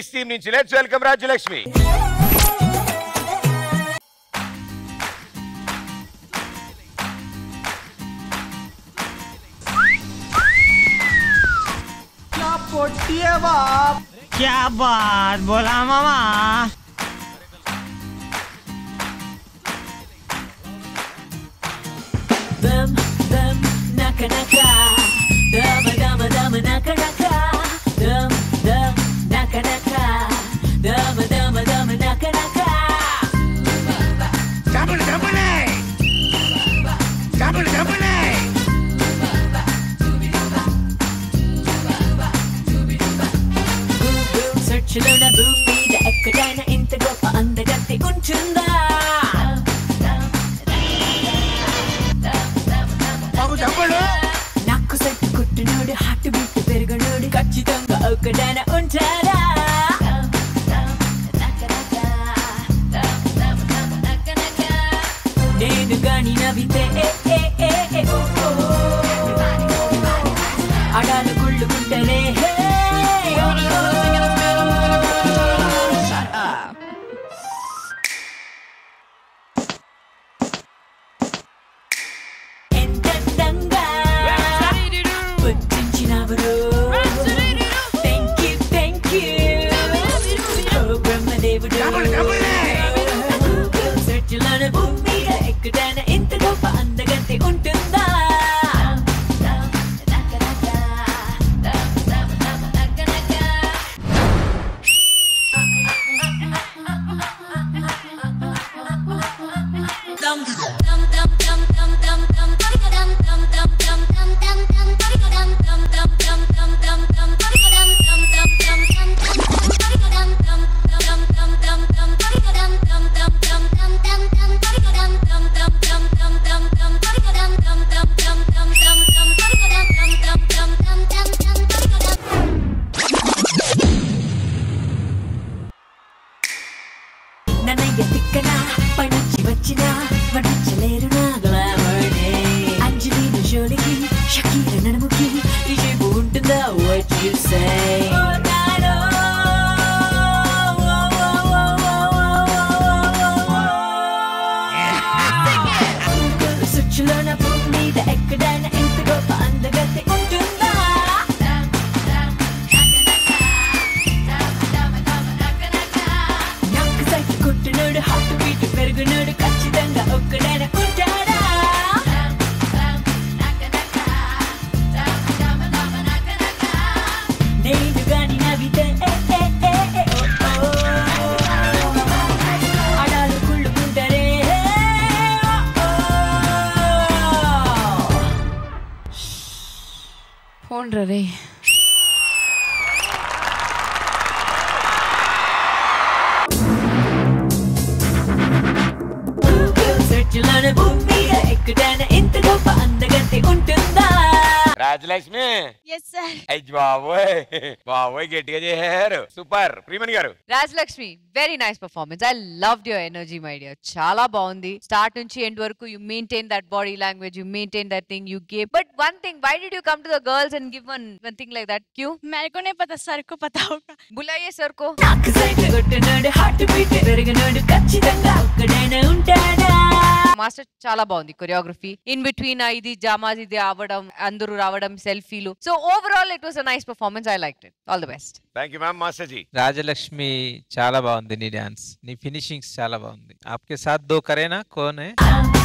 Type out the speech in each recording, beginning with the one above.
Eight team నుంచి let's welcome Rajyalakshmi क्या बात बोला मामा Dum dum naka naka Dum dum dum naka naka Dum dum naka naka Dum dum dum naka naka Google search లోన భూమి మీద ఎక్కడైనా ఇంత గొప్ప అందగత్తి ఉంటుందా నాకు సెట్ కుట్టినోడు హార్ట్ బీట్ పెరగనోడు ఖచ్చితంగా ఒకడైనా ఉంటాడా నేను గాని నవ్వితే ఏ, ఏ, ఏ, ఏ, ఓ, ఓ. అడాలు కుళ్ళుకుంటేనే హే, ఓ, ఓ. ఎంతందంగా పుట్టించినవరు థ్యాంక్ యూ థ్యాంక్ యూ ఓ బ్రహ్మదేవుడు గూగుల్ సెర్చ్లోన భూమి మీద ఎక్కడైనా ఇంత గొప్ప అందగత్తి ఉంటుందా నన్నయ్య తిక్కన పైనుంచి వచ్చిన వడించలేరు నా గ్లామర్నే అంజలిన జోలికి షకీర నడుముకి ఈ జేబు ఉంటుందా what you say సుచ్చులోన భూమి మీద ఎక్కడైనా ఇంత గొప్ప అందగత్తి ఉంటుందా నాకు సైకి కొట్టునోడు హార్ట్ బీట్ పెరుగునోడు ఖచ్చితంగా ఒక్కడైనా ఉంటాడా నేను గాని నవ్వితే ఏ, ఏ, ఏ, ఏ, ఓ, ఓ. అడాలు కుళ్ళుకుంటారే ఓ, ఓ. ఫోన్ రే Google search లోన భూమి మీద ఎక్కడైనా ఇంత గొప్ప అందగత్తి ఉంటుందా రాజ్యలక్ష్మి ఎస్ సార్ అయ్యి బాబోయ్ బాబోయ్ గట్టిగా చేశారు సూపర్ ప్రియమణి గారు Rajalakshmi very nice performance I love your energy my dear చాలా బాగుంది స్టార్ట్ నుంచి ఎండ్ వరకు you maintain that body language you maintain that thing you gave but one thing why did you come to the girls and give one one thing like that cue मेरे को नहीं पता sir को पता होगा బులాయే sir కో నాకు sight కొట్టినోడు హార్ట్ బీట్ పెరిగినోడు ఖచ్చితంగా ఒక్కడైనా ఉంటాడా మాస్టర్ చాలా బాగుంది కొరియోగ్రఫీ ఇన్ బిట్వీన్ ఇది జామాజ్ ఇది అవ్వడం అందరూ రావడం సెల్ఫీలు so overall it was a nice performance I like it all the best thank you ma'am master ji Rajalakshmi చాలా బాగుంది నీ డాన్స్ నీ ఫినిషింగ్స్ చాలా బాగుంది ఆప్కే సాత్ దో కరేనా కోన్ హై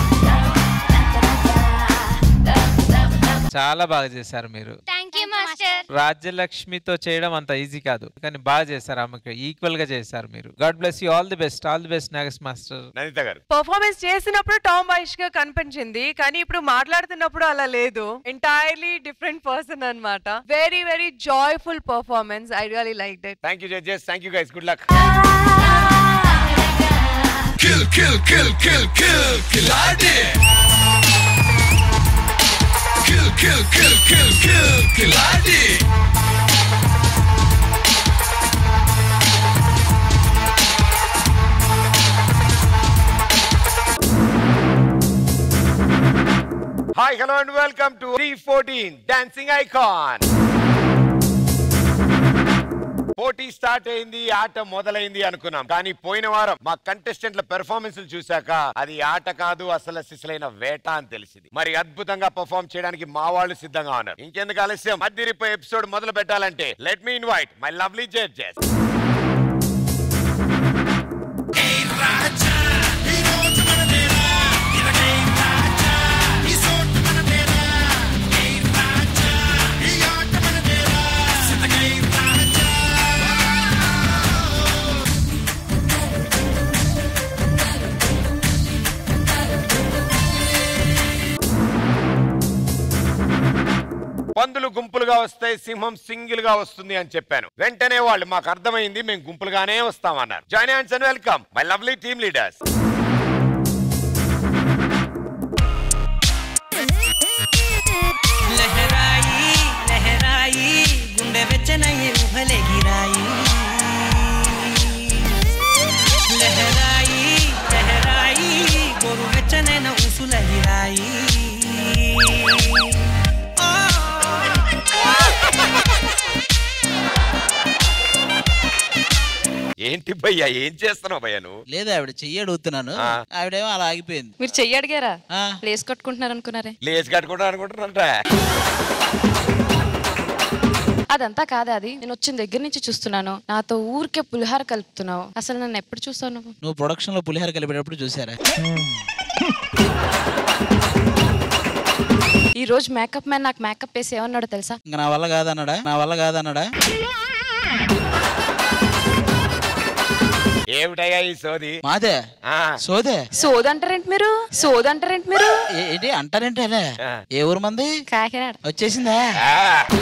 చాలా బాగా చేశారు మీరు थैंक यू मास्टर రాజ్యలక్ష్మితో చేయడం అంత ఈజీ కాదు కానీ బాగా చేశారు ఆమెకి ఈక్వల్ గా చేశారు మీరు God bless you all the best all the best నాగస్ మాస్టర్ ననిత గారు పర్ఫార్మెన్స్ చేసినప్పుడు టామ్ వైష్ గా కనిపించింది కానీ ఇప్పుడు మాట్లాడుతున్నప్పుడు అలా లేదు ఎంటైర్లీ డిఫరెంట్ పర్సన్ అన్నమాట very very joyful performance I really like that thank you judges thank you guys good luck kill, kill, kill, kill, kill, Killarney. Kill, kill, kill, kill, kill, Killarney. Hi hello and welcome to three fourteen dancing icon పోటీ start అయింది ఆట మొదలైంది అనుకున్నాం కానీ పోయిన వారం మా కంటెస్టెంట్ల performance చూశాక అది ఆట కాదు అసలు సిసలైన వేట అని తెలిసింది మరి అద్భుతంగా పర్ఫార్మ్ చేయడానికి మా వాళ్ళు సిద్ధంగా ఉన్నారు ఇంకెందుకు ఆలస్యం అద్దిరిపోయి ఎపిసోడ్ మొదలు పెట్టాలంటే let me invite my lovely judges పందులు గుంపులుగా వస్తాయి సింహం సింగిల్ గా వస్తుంది అని చెప్పాను వెంటనే వాళ్ళు మాకు అర్థమైంది మేము గుంపులుగానే వస్తామన్నారు join hands and welcome my lovely team leaders లహరాయి లహరాయి గుండె వెచ్చనయ్యే ఊహలే గిరాయి లహరాయి లహరాయి గోరు వెచ్చనైన ఊసుల గిరాయి ఏంటి భయ్యా ఏం చేస్తున్నావు భయ్యా నువ్వు లేదా ఆవిడ చెయ్యి అడుగుతున్నాను ఆ. ఆవిడేమో అలా ఆగిపోయింది మీరు చెయ్యి అడిగారా ఆ. ప్లేస్ కట్టుకుంటున్నారు అనుకున్నారే లేచి కట్టుకుంటా అనుకుంటున్నాంట అదంతా కాదా అది నేను వచ్చిన దగ్గర నుంచి చూస్తున్నాను నాతో ఊరికే పులిహార కలుపుతున్నావు అసలు నన్ను ఎప్పుడు చూస్తావు నువ్వు నువ్వు ప్రొడక్షన్ లో పులిహార కలిపేటప్పుడు చూసారా ఈ రోజు మేకప్ మ్యాన్ నాకు మేకప్ వేసి ఏమన్నాడో తెలుసా ఇంకా నా వల్ల కాదన్నాడా నా వల్ల కాదన్నాడా ఏమిటయ్యా ఈ సోది మాదే ఆ, సోదే సోదంటారేంటి మీరు సోదంటారేంటి మీరు ఏ- ఏంటి అంటారేంటి అదే ఆ. ఏ ఊరు మంది కాకినాడ వచ్చేసిందా ఆ,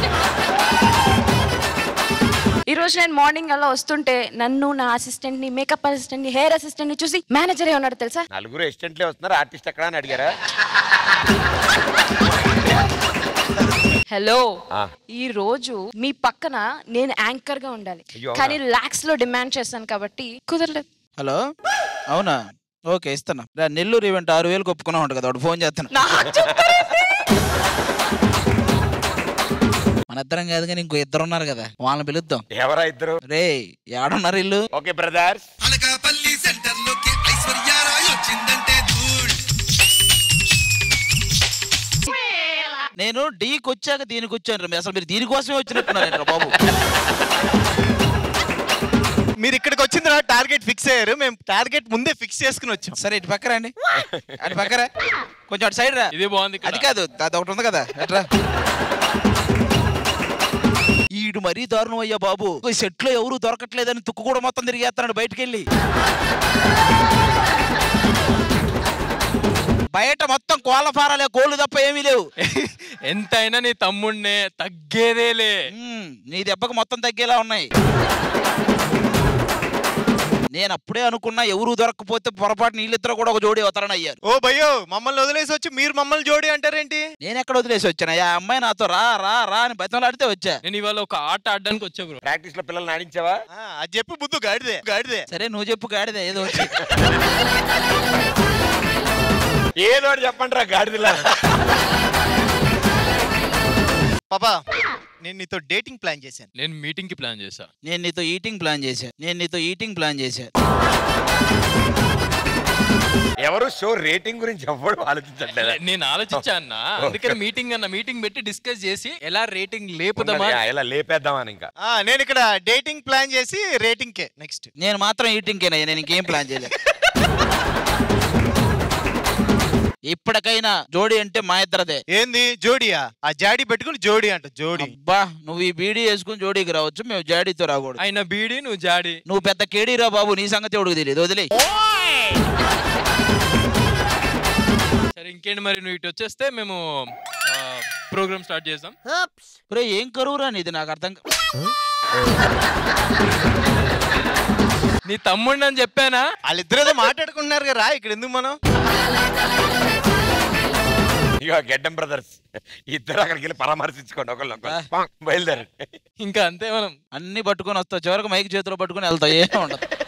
ఈ రోజు నేను మార్నింగ్ అలా వస్తుంటే నన్ను నా అసిస్టెంట్ ని మేకప్ అసిస్టెంట్ ని హెయిర్ అసిస్టెంట్ ని చూసి మేనేజర్ ఏమన్నాడు తెలుసా నలుగురు అసిస్టెంట్లే వస్తున్నారు ఆర్టిస్ట్ ఎక్కడ అని అడిగారా హలో ఆ. ఈ రోజు మీ పక్కన నేను యాంకర్ గా ఉండాలి అయ్యో, అవునా? కానీ లాక్స్ లో డిమాండ్ చేశాను కాబట్టి కుదరలేదు హలో అవునా ఓకే ఇస్తాను రా నెల్లూరు ఈవెంట్ ఆరు వేలు ఒప్పుకున్నా ఉంటుంది కదా వాడు ఫోన్ చేస్తాను నాకు చెప్పలేదే. మన ఇద్దరం కాదు కానీ ఇంకో ఇద్దరు ఉన్నారు కదా వాళ్ళని పిలుద్దాం ఎవరా ఇద్దరు రే ఏడున్నారు ఇల్లు ఓకే బ్రదర్స్ అనకాపల్లి సెంటర్ లోకి ఐశ్వర్యారాయ్ వచ్చిందంటే ధూళ్ నేను డీకి వచ్చాక దీనికి వచ్చాను రా. అసలు మీరు దీనికోసమే వచ్చినట్టున్నారు బాబు మీరు ఇక్కడికి వచ్చిన తర్వాత టార్గెట్ ఫిక్స్ అయ్యారు మేము టార్గెట్ ముందే ఫిక్స్ చేసుకుని వచ్చాం సరే ఇటు పక్కరా అండి అటు పక్కరా కొంచెం అటు సైడ్ రా ఇది బాగుంది అది కాదు అది ఒకటి ఉంది కదా ఎట్రా ఈడు మరీ దారుణం అయ్యా బాబు ఈ సెట్ లో ఎవరు దొరకట్లేదని తుక్కు కూడా మొత్తం తిరిగేస్తున్నాడు బయటికి వెళ్ళి బయట మొత్తం కోళ్ళ ఫారాలే కోళ్ళు తప్ప ఏమీ లేవు ఎంతైనా నీ తమ్ముడినే తగ్గేదేలే మ్మ్, నీ దెబ్బకు మొత్తం తగ్గేలా ఉన్నాయి నేను అప్పుడే అనుకున్నా ఎవరు దొరకకపోతే పొరపాటు నీళ్ళిద్దరు కూడా ఒక జోడి అవుతారని అయ్యారు ఓ భయ్యో మమ్మల్ని వదిలేసి వచ్చి మీరు మమ్మల్ని జోడి అంటారేంటి నేను ఎక్కడ వదిలేసి వచ్చాను ఆ అమ్మాయి నాతో రా రా రా అని బతిమలాడితే వచ్చా నేను ఇవాళ ఒక ఆట ఆడడానికి వచ్చా బ్రో ప్రాక్టీస్ లో పిల్లల్ని ఆడించావా ఆ, అది చెప్పి బుద్ధు గాడిదే గాడిదే సరే నువ్వు చెప్పు గాడిదే ఏదో వచ్చి ఏదో ఒకటి చెప్పండి రా గాడిదిలా పాపా నేను నీతో డేటింగ్ ప్లాన్ చేశాను నేను మీటింగ్ కి ప్లాన్ చేశా నేను నీతో ఈటింగ్ ప్లాన్ చేశా నేను నీతో ఈటింగ్ ప్లాన్ చేశా ఎవరు షో రేటింగ్ గురించి ఎవ్వడు ఆలోచించట్లేదా నేను ఆలోచించా అన్న అందుకని మీటింగ్ అన్న మీటింగ్ పెట్టి డిస్కస్ చేసి ఎలా రేటింగ్ లేపుదామా ఉన్నది, ఎలా లేపేద్దామని ఇంకా ఆ, నేను ఇక్కడ డేటింగ్ ప్లాన్ చేసి రేటింగ్ కే నెక్స్ట్ నేను మాత్రం ఈటింగ్కేనయ్యా నేను ఇంకేం ప్లాన్ చేయలేదు ఇప్పటికైనా జోడి అంటే మా ఇద్దరదే ఏంది జోడియా ఆ జాడి పెట్టుకుని జోడి అంట జోడి అబ్బా నువ్వు ఈ బీడీ వేసుకుని జోడీకి రావచ్చు మేము జాడీతో రాకూడదు ఆయన బీడి నువ్వు జాడి నువ్వు పెద్ద కేడీరా బాబు నీ సంగతి ఎవడికి తెలియదు వదిలే సరే ఇంకేంటి మరి నువ్వు ఇటు వచ్చేస్తే మేము ప్రోగ్రామ్ స్టార్ట్ చేద్దాం ఒరే ఏం కరువురా నీది నాకు అర్థం కా- నీ తమ్ముడిని అని చెప్పానా వాళ్ళిద్దరు ఏదో మాట్లాడుకుంటున్నారు కదా ఇక్కడ ఎందుకు మనం ఇక గెడ్డం బ్రదర్స్ ఇద్దరు అక్కడికి వెళ్ళి పరామర్శించుకోండి ఒకళ్ళు ఒకళ్ళు బయలుదేరు ఇంకా అంతే మనం అన్ని పట్టుకొని వస్తావు చివరికి మైక్ చేతిలో పట్టుకొని వెళ్తావు ఏం ఉండదు